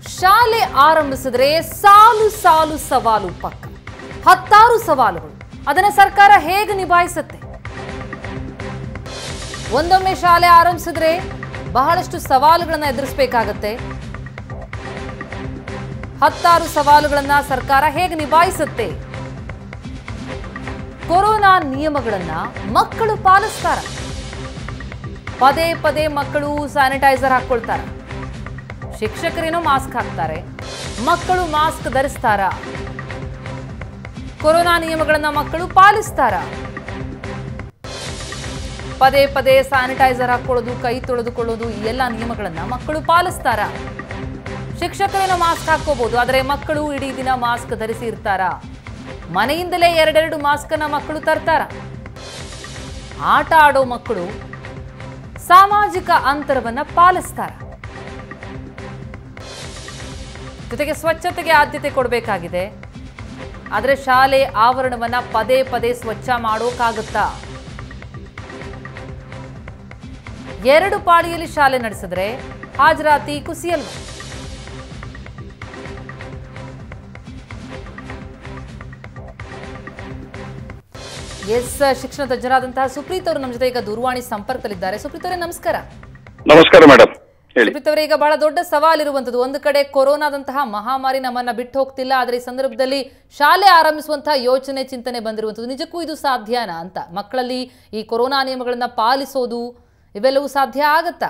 ಶಾಲೆ ಆರಂಭಿಸಿದ್ರೆ ಸಾಲು ಸಾಲು ಸವಾಲು ಪಕ್ಕ ಹತ್ತಾರು ಸವಾಲುಗಳು ಅದನ್ನ ಸರ್ಕಾರ ಹೇಗೆ ನಿಭಾಯಿಸುತ್ತೆ ಒಂದೊಮ್ಮೆ ಶಾಲೆ ಆರಂಭಿಸಿದ್ರೆ ಬಹಳಷ್ಟು ಸವಾಲುಗಳನ್ನ ಎದುರಿಸಬೇಕಾಗತ್ತೆ ಹತ್ತಾರು ಸವಾಲುಗಳನ್ನ ಸರ್ಕಾರ ಹೇಗೆ ನಿಭಾಯಿಸುತ್ತೆ ಕೊರೋನಾ ನಿಯಮಗಳನ್ನ ಮಕ್ಕಳು ಪಾಲಿಸ್ತಾರ ಪದೇ ಪದೇ ಮಕ್ಕಳು ಸ್ಯಾನಿಟೈಸರ್ ಹಾಕೊಳ್ತಾರ ಶಿಕ್ಷಕರೇನೋ ಮಾಸ್ಕ್ ಹಾಕ್ತಾರೆ ಮಕ್ಕಳು ಮಾಸ್ಕ್ ಧರಿಸ್ತಾರ ಕೊರೋನಾ ನಿಯಮಗಳನ್ನ ಮಕ್ಕಳು ಪಾಲಿಸ್ತಾರ ಪದೇ ಪದೇ ಸ್ಯಾನಿಟೈಸರ್ ಹಾಕೊಳ್ಳೋದು ಕೈ ತೊಳೆದುಕೊಳ್ಳೋದು ಈ ಎಲ್ಲ ನಿಯಮಗಳನ್ನ ಮಕ್ಕಳು ಪಾಲಿಸ್ತಾರ ಶಿಕ್ಷಕರೇನೋ ಮಾಸ್ಕ್ ಹಾಕೋಬಹುದು ಆದರೆ ಮಕ್ಕಳು ಇಡೀ ದಿನ ಮಾಸ್ಕ್ ಧರಿಸಿ ಇರ್ತಾರ ಮನೆಯಿಂದಲೇ ಎರಡೆರಡು ಮಾಸ್ಕ್ ಅನ್ನ ಮಕ್ಕಳು ತರ್ತಾರ ಆಟ ಆಡೋ ಮಕ್ಕಳು ಸಾಮಾಜಿಕ ಅಂತರವನ್ನ ಪಾಲಿಸ್ತಾರ ಜೊತೆಗೆ ಸ್ವಚ್ಛತೆಗೆ ಆದ್ಯತೆ ಕೊಡಬೇಕಾಗಿದೆ ಆದರೆ ಶಾಲೆ ಆವರಣವನ್ನ ಪದೇ ಪದೇ ಸ್ವಚ್ಛ ಮಾಡೋಕ್ಕಾಗುತ್ತಾ ಎರಡು ಪಾಳಿಯಲ್ಲಿ ಶಾಲೆ ನಡೆಸಿದ್ರೆ ಹಾಜರಾತಿ ಕುಸಿಯಲ್ವ ಎಸ್ ಶಿಕ್ಷಣ ತಜ್ಞರಾದಂತಹ ಸುಪ್ರೀತ್ ಅವರು ನಮ್ಮ ಜೊತೆ ಈಗ ದೂರವಾಣಿ ಸಂಪರ್ಕದಲ್ಲಿದ್ದಾರೆ ಸುಪ್ರೀತ್ ಅವರೇ ನಮಸ್ಕಾರ ನಮಸ್ಕಾರ ಮೇಡಮ್ ಹೇಳಿ ಸುಪ್ರೀತ್ ಅವರೇ ಈಗ ಬಹಳ ದೊಡ್ಡ ಸವಾಲಿರುವಂತದ್ದು ಒಂದು ಕಡೆ ಕೊರೋನಾದಂತಹ ಮಹಾಮಾರಿ ನಮ್ಮನ್ನ ಬಿಟ್ಟು ಹೋಗ್ತಿಲ್ಲ ಆದರೆ ಈ ಸಂದರ್ಭದಲ್ಲಿ ಶಾಲೆ ಆರಂಭಿಸುವಂತಹ ಯೋಚನೆ ಚಿಂತನೆ ಬಂದಿರುವಂತದ್ದು ನಿಜಕ್ಕೂ ಇದು ಸಾಧ್ಯನಾ ಅಂತ ಮಕ್ಕಳಲ್ಲಿ ಈ ಕೊರೋನಾ ನಿಯಮಗಳನ್ನ ಪಾಲಿಸೋದು ಇವೆಲ್ಲವೂ ಸಾಧ್ಯ ಆಗತ್ತಾ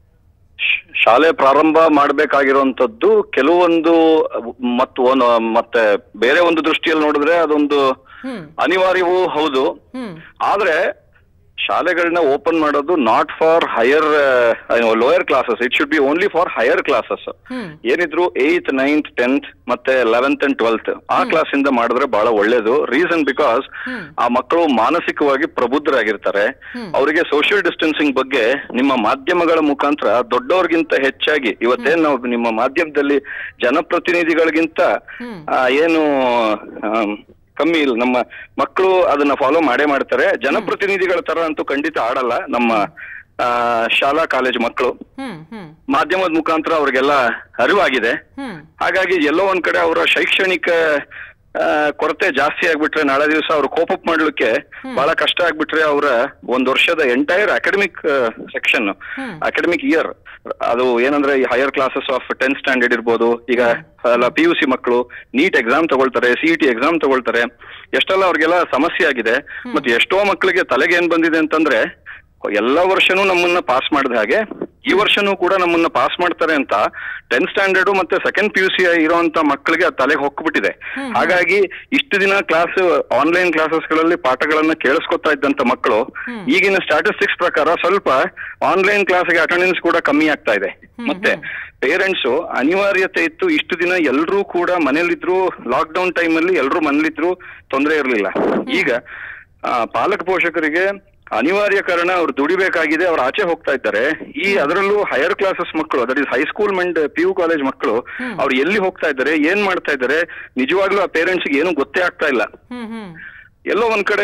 ಶ್- ಶಾಲೆ ಪ್ರಾರಂಭ ಮಾಡಬೇಕಾಗಿರುವಂತದ್ದು ಕೆಲವೊಂದು ಮತ್ತು ಒಂದು ಮತ್ತೆ ಬೇರೆ ಒಂದು ದೃಷ್ಟಿಯಲ್ಲಿ ನೋಡಿದ್ರೆ ಅದೊಂದು ಹ್ಮ್ ಅನಿವಾರ್ಯವೂ ಹೌದು ಹ್ಮ್ ಆದ್ರೆ ಶಾಲೆಗಳನ್ನ ಓಪನ್ ಮಾಡೋದು not for higher lower classes it should be only for higher classes hmm ಏನಿದ್ರು ಏಯ್ತ್ ನೈನ್ತ್ ಟೆಂತ್ ಮತ್ತೆ ಲೆವೆಂತ್ ಅಂಡ್ ಟ್ವೆಲ್ತ್ ಆ ಕ್ಲಾಸ್ ಇಂದ ಮಾಡಿದ್ರೆ ಬಹಳ ಒಳ್ಳೇದು ರೀಸನ್ ಬಿಕಾಸ್ ಹ್ಮ್. ಆ ಮಕ್ಕಳು ಮಾನಸಿಕವಾಗಿ ಪ್ರಬುದ್ಧರಾಗಿರ್ತಾರೆ ಅವರಿಗೆ ಸೋಷಿಯಲ್ ಡಿಸ್ಟೆನ್ಸಿಂಗ್ ಬಗ್ಗೆ ನಿಮ್ಮ ಮಾಧ್ಯಮಗಳ ಮುಖಾಂತರ ದೊಡ್ಡವ್ರಿಗಿಂತ ಹೆಚ್ಚಾಗಿ ಇವತ್ತೇನ್ ನಾವು ನಿಮ್ಮ ಮಾಧ್ಯಮದಲ್ಲಿ ಜನಪ್ರತಿನಿಧಿಗಳಿಗಿಂತ ಹ್ಮ್. ಆ, ಏನು ಆಮ್, ಕಮ್ಮಿ ಇಲ್ಲ ನಮ್ಮ ಮಕ್ಕಳು ಅದನ್ನ ಫಾಲೋ ಮಾಡೇ ಮಾಡ್ತಾರೆ ಜನಪ್ರತಿನಿಧಿಗಳ ತರ ಅಂತೂ ಖಂಡಿತ ಆಡಲ್ಲ ನಮ್ಮ ಆ, ಶಾಲಾ ಕಾಲೇಜು ಮಕ್ಕಳು ಹ್ಮ್ ಹ್ಮ್ ಮಾಧ್ಯಮದ ಮುಖಾಂತರ ಅವ್ರಿಗೆಲ್ಲ ಅರಿವಾಗಿದೆ ಹ್ಮ್ ಹಾಗಾಗಿ ಎಲ್ಲೋ ಒಂದ್ ಕಡೆ ಅವರ ಶೈಕ್ಷಣಿಕ ಆ, ಕೊರತೆ ಜಾಸ್ತಿ ಆಗ್ಬಿಟ್ರೆ ನಾಳೆ ದಿವಸ ಅವ್ರು ಕೋಪಪ್ ಮಾಡ್ಲಿಕ್ಕೆ ಬಹಳ ಕಷ್ಟ ಆಗ್ಬಿಟ್ರೆ ಅವರ ಒಂದ್ ವರ್ಷದ entire academic section hmm. Academic year ಅದು ಏನಂದ್ರೆ ಈ higher classes of tenth standard ಇರ್ಬೋದು ಈಗ ಅಲ್ಲ ಪಿ ಯು ಸಿ ಮಕ್ಕಳು ನೀಟ್ ಎಕ್ಸಾಮ್ ತಗೊಳ್ತಾರೆ ಸಿ ಟಿ ಎಕ್ಸಾಮ್ ತಗೊಳ್ತಾರೆ ಎಷ್ಟೆಲ್ಲ ಅವ್ರಿಗೆಲ್ಲ ಸಮಸ್ಯೆ ಆಗಿದೆ ಮತ್ತೆ ಎಷ್ಟೋ ಮಕ್ಕಳಿಗೆ ತಲೆಗೆ ಏನ್ ಬಂದಿದೆ ಅಂತಂದ್ರೆ ಎಲ್ಲ ವರ್ಷನೂ ನಮ್ಮನ್ನ ಪಾಸ್ ಮಾಡಿದ ಹಾಗೆ ಈ ವರ್ಷನೂ ಕೂಡ ನಮ್ಮನ್ನ ಪಾಸ್ ಮಾಡ್ತಾರೆ ಅಂತ ಟೆಂತ್ ಸ್ಟ್ಯಾಂಡರ್ಡ್ ಮತ್ತೆ ಸೆಕೆಂಡ್ ಪಿ ಯು ಸಿ ಇರುವಂತ ಮಕ್ಕಳಿಗೆ ಆ ತಲೆಗೆ ಹೊಕ್ಬಿಟ್ಟಿದೆ ಹಾಗಾಗಿ ಇಷ್ಟು ದಿನ ಕ್ಲಾಸ್ ಆನ್ಲೈನ್ ಕ್ಲಾಸಸ್ ಗಳಲ್ಲಿ ಪಾಠಗಳನ್ನ ಕೇಳಿಸ್ಕೊತಾ ಇದ್ದಂತ ಮಕ್ಕಳು ಈಗಿನ ಸ್ಟಾಟಿಸ್ಟಿಕ್ಸ್ ಪ್ರಕಾರ ಸ್ವಲ್ಪ ಆನ್ಲೈನ್ ಕ್ಲಾಸ್ಗೆ ಅಟೆಂಡೆನ್ಸ್ ಕೂಡ ಕಮ್ಮಿ ಆಗ್ತಾ ಇದೆ ಮತ್ತೆ ಪೇರೆಂಟ್ಸ್ ಅನಿವಾರ್ಯತೆ ಇತ್ತು ಇಷ್ಟು ದಿನ ಎಲ್ಲರೂ ಕೂಡ ಮನೇಲಿದ್ರು ಲಾಕ್ ಡೌನ್ ಟೈಮ್ ಅಲ್ಲಿ ಎಲ್ಲರೂ ಮನೇಲಿದ್ರು ತೊಂದರೆ ಇರಲಿಲ್ಲ ಈಗ ಆ, ಪಾಲಕ ಪೋಷಕರಿಗೆ ಅನಿವಾರ್ಯ ಕಾರಣ ಅವ್ರು ದುಡಿಬೇಕಾಗಿದೆ ಅವ್ರು ಆಚೆ ಹೋಗ್ತಾ ಇದ್ದಾರೆ ಈ ಅದರಲ್ಲೂ ಹೈಯರ್ ಕ್ಲಾಸಸ್ ಮಕ್ಕಳು that is high school and P U college ಮಕ್ಕಳು ಅವ್ರು ಎಲ್ಲಿ ಹೋಗ್ತಾ ಇದ್ದಾರೆ ಏನ್ ಮಾಡ್ತಾ ಇದ್ದಾರೆ ನಿಜವಾಗ್ಲೂ ಆ ಪೇರೆಂಟ್ಸ್ ಏನು ಗೊತ್ತೇ ಆಗ್ತಾ ಇಲ್ಲ ಹ್ಮ್ ಹ್ಮ್ ಎಲ್ಲೋ ಒಂದ್ ಕಡೆ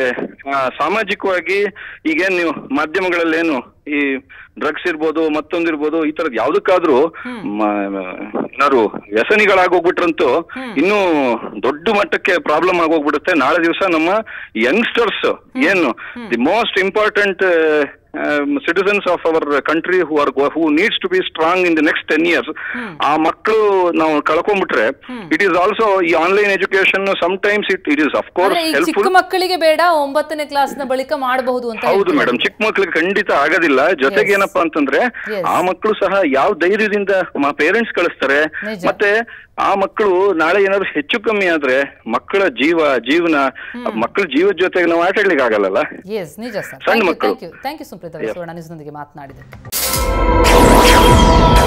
ಆ, ಸಾಮಾಜಿಕವಾಗಿ ಈಗೇನ್ ನೀವು ಮಾಧ್ಯಮಗಳಲ್ಲಿ ಏನು ಈ ಡ್ರಗ್ಸ್ ಇರ್ಬೋದು ಮತ್ತೊಂದಿರ್ಬೋದು ಈ ತರದ್ ಯಾವ್ದಕ್ಕಾದ್ರೂ ಮ- ಏನಾದ್ರು ವ್ಯಸನಿಗಳಾಗೋಗ್ಬಿಟ್ರಂತೂ ಇನ್ನೂ ದೊಡ್ಡ ಮಟ್ಟಕ್ಕೆ ಪ್ರಾಬ್ಲಮ್ ಆಗೋಗ್ಬಿಡುತ್ತೆ ನಾಳೆ ದಿವಸ ನಮ್ಮ ಯಂಗ್ಸ್ಟರ್ಸ್ ಏನು the most important citizens of our country who are who needs to be strong in the next ten years ಆ ಮಕ್ಕಳು ನಾವು ಕಳ್ಕೊಂಡ್ಬಿಟ್ರೆ ಇಟ್ ಈಸ್ ಆಲ್ಸೋ ಈ online education sometimes it it is of ಅಂದ್ರೆ course ಈ ಚಿಕ್ಕ helpful ಮಕ್ಕಳಿಗೆ ಬೇಡ ಒಂಬತ್ತನೇ ಕ್ಲಾಸ್ನ ಬಳಿಕ ಮಾಡಬಹುದು ಅಂತ ಹೌದು ಹೇಳ್ತೀರಾ? ಮೇಡಮ್ ಚಿಕ್ಕ ಮಕ್ಳಿಗೆ ಖಂಡಿತ ಆಗೋದಿಲ್ಲ ಜೊತೆಗೆ Yes. ಏನಪ್ಪಾ ಅಂತಂದ್ರೆ Yes. ಆ ಮಕ್ಕಳು ಸಹ ಯಾವ ಧೈರ್ಯದಿಂದ ಪೇರೆಂಟ್ಸ್ ಕಳಿಸ್ತಾರೆ ನಿಜ. ಮತ್ತೆ ಆ ಮಕ್ಕಳು ನಾಳೆ ಏನಾದ್ರು ಹೆಚ್ಚು ಕಮ್ಮಿ ಆದ್ರೆ ಮಕ್ಕಳ ಜೀವ ಜೀವನ ಮಕ್ಕಳ ಜೀವದ ಜೊತೆಗೆ ನಾವು ಆಟ ಆಡ್ಲಿಕ್ಕೆ ಆಗಲ್ಲ ಎಸ್ ನಿಜ ಸರ್ ಸಣ್ಣ ಥ್ಯಾಂಕ್ ಯು ಮಕ್ಕಳು. Thank you thank you Supreeth ಅವರೇ ಸುವರ್ಣ ನ್ಯೂಸ್ನೊಂದಿಗೆ ಮಾತನಾಡಿದೆ